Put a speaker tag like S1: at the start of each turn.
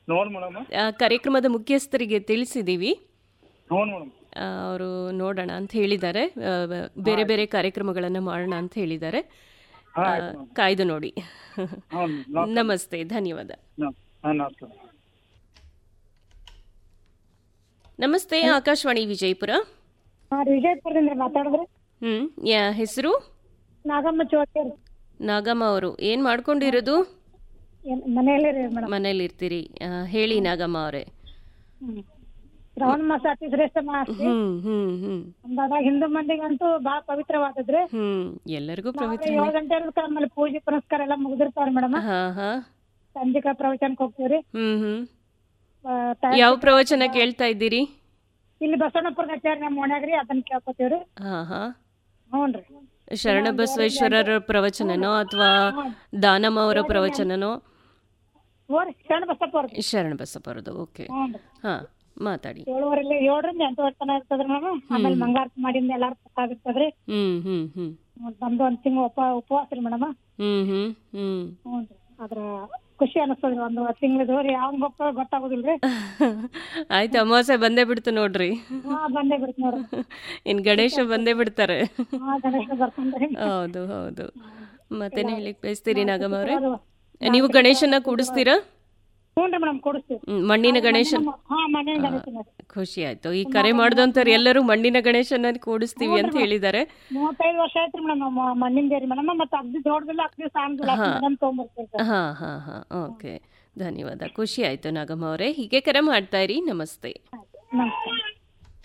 S1: ನೋಡ್ ಮೇಡಮ್
S2: ಆ, ಕಾರ್ಯಕ್ರಮದ ಮುಖ್ಯಸ್ಥರಿಗೆ ತಿಳಿಸಿದ್ದೀವಿ
S1: ಹ್ಞೂ ಮೇಡಮ್
S2: ಅವರು ನೋಡೋಣ ಅಂತ ಹೇಳಿದ್ದಾರೆ ಆ, ಬೇರೆ ಬೇರೆ ಕಾರ್ಯಕ್ರಮಗಳನ್ನು ಮಾಡೋಣ ಅಂತ ಹೇಳಿದ್ದಾರೆ
S1: ಹಾ,
S2: ಆ,
S1: ಆಯ್ತು madam.
S2: ಕಾಯ್ದು ನೋಡಿ
S1: ಹ್ಞೂ
S2: ನಮಸ್ತೆ ಧನ್ಯವಾದ
S1: ಹಾಂ ನಮಸ್ಕಾರ
S2: ನಮಸ್ತೆ ಆಕಾಶವಾಣಿ ವಿಜಯಪುರ
S3: ಹಾ ರೀ ವಿಜಯಪುರದಿಂದ ಮಾತಾಡಿದ್ರಿ
S2: ಹ್ಮ್ ಯಾ ಹೆಸರು
S3: ನಾಗಮ್ಮ ಚೌಟೇರಿ
S2: ನಾಗಮ್ಮ ಅವರು ಏನ್ ಮಾಡ್ಕೊಂಡಿರೋದು
S3: ಮನೆಯಲ್ಲೇ ರೀ ಮೇಡಮ್
S2: ಮನೇಲಿ ಇರ್ತೀರಿ ಆ, ಹೇಳಿ ನಾಗಮ್ಮ ಅವರೇ
S3: ಹ್ಮ್ ಶ್ರಾವಣ ಮಾಸ ಅತಿ ಶ್ರೇಷ್ಠ ಮಾಸ ರೀ.
S2: ಹ್ಮ್ ಹ್ಮ್ ಹ್ಮ್
S3: ಅಂದಾಗ ಹಿಂದೂ ಮಂದಿಗಂತೂ ಬಹಳ ಪವಿತ್ರವಾದದ್ರಿ
S2: ಹ್ಮ್ ಎಲ್ಲರಿಗೂ
S3: ನಾಳೆ
S2: ಪವಿತ್ರ
S3: ಏಳು ಗಂಟೆ ಇರುತ್ತೆ ಆಮೇಲೆ ಪೂಜೆ ಪುನಸ್ಕಾರ ಎಲ್ಲ ಮುಗಿದಿರ್ತಾವ್ರಿ ಮೇಡಮ್
S2: ಹಾ ಹಾ
S3: ಸಂಜೆಕ ಪ್ರವಚನಕ್ಕೆ ಹೋಗ್ತೀವ್ರಿ
S2: ಹ್ಮ್ ಹ್ಮ್
S3: ಆ, ತ-
S2: ಯಾವ ಪ್ರವಚನ ಕೇಳ್ತಾ ಇದ್ದೀರಿ
S3: ಇಲ್ಲಿ ಬಸವಣ್ಣಪುರ ಕಚೇರಿ ನಮ್ಮ ಓಣ್ಯಾಗ್ರಿ ಅದನ್ನ ಕೇಳ್ಕೊತೀವ್ರಿ
S2: ಹಾ ಹಾ
S3: ಹ್ಞೂನ್ರಿ
S2: ಶರಣಬಸವೇಶ್ವರರ ಪ್ರವಚನನೋ ಅಥವಾ ದಾನಮ್ಮ ಅವರ ಪ್ರವಚನನೋ
S3: ಹೋರಿ ಶರಣ ಬಸಪ್ಪ ಅವ್ರಿ
S2: ಶರಣಬಸಪ್ಪರದು ಓಕೆ
S3: ಹ್ಞೂನ್ರಿ
S2: ಹಾ ಮಾತಾಡಿ
S3: ಏಳುವರೆಲಿ ಏಳರಿಂದ ಎಂಟುವರೆ ತನಕ ಇರ್ತದ್ರಿ ಮೇಡಮ್ ಆಮೇಲೆ ಮಂಗಾರತಿ ಮಾಡಿಂದ ಎಲ್ಲಾರು ಆಗಿರ್ತದ್ರಿ
S2: ಹ್ಮ್ ಹ್ಮ್ ಹ್ಮ್
S3: ನಮ್ದು ಒಂದ್ ತಿಂಗಳು ಉಪ ಉಪವಾಸ ರೀ ಮೇಡಮ್
S2: ಹ್ಮ್ ಹ್ಮ್ ಹ್ಮ್
S3: ಹ್ಞೂನ್ರಿ ಅದ್ರ ಖುಷಿ ಅನಿಸ್ತದ್ರಿ ಒಂದು ತಿಂಗಳದು ರೀ ಯಾವ ಗೊತ್ತ ಗೊತ್ತಾಗೋದಿಲ್ರಿ
S2: ಆಯ್ತು ಅಮಾವಾಸ್ಯೆ ಬಂದೇ ಬಿಡ್ತು ನೋಡ್ರಿ
S3: ಹಾ ಬಂದೇ ಬಿಡ್ತು ನೋಡ್ರಿ
S2: ಇನ್ ಗಣೇಶ ಬಂದೇ ಬಿಡ್ತಾರೆ
S3: ಹಾ ಗಣೇಶ ಬರ್ತಾನ್ರಿ
S2: ಹೌದು ಹೌದು ಮತ್ತೇನು ಹೇಳಿಕ್ ಬಯಸ್ತೀರಿ ನಾಗಮ್ಮ ಅವ್ರೆ ನೀವು ಗಣೇಶನ ಕೂಡಿಸ್ತೀರಾ
S3: ಹ್ಞೂನ್ರಿ ಮೇಡಮ್ ಕೊಡಿಸ್ತೀವಿ
S2: ಹ್ಮ್, ಮಣ್ಣಿನ ಗಣೇಶನ್
S3: ಹಾ ಮನೆ ಗಣೇಶನ ರೀ.
S2: ಖುಷಿ ಆಯ್ತು ಈ ಕರೆ ಮಾಡಿದಂಥವ್ರು ಎಲ್ಲರೂ ಮಣ್ಣಿನ ಗಣೇಶನ ಕೂಡಿಸ್ತೀವಿ ಅಂತ ಹೇಳಿದ್ದಾರೆ
S3: ಮೂವತ್ತೈದು ವರ್ಷ ಆಯ್ತ್ರಿ ಮೇಡಮ್ ನಮ್ಮ ಮಣ್ಣಿಂದ ರೀ ಮೇಡಮ್ ಮತ್ತೆ ಅಗ್ದಿ ದೊಡ್ಡದಿಲ್ಲ ಅಗ್ದಿ ಸಾಂಗಿಲ್ಲ ಮೇಡಮ್ ತೊಗೊಂಬರ್ತೀವಿ ಸರ್
S2: ಹಾ ಹಾ ಹಾ ಓಕೆ ಧನ್ಯವಾದ ಖುಷಿ ಆಯ್ತು ನಾಗಮ್ಮ ಅವರೇ ಹೀಗೆ ಕರೆ ಮಾಡ್ತಾ ಇರಿ ನಮಸ್ತೆ
S3: ನಮಸ್ಕಾರ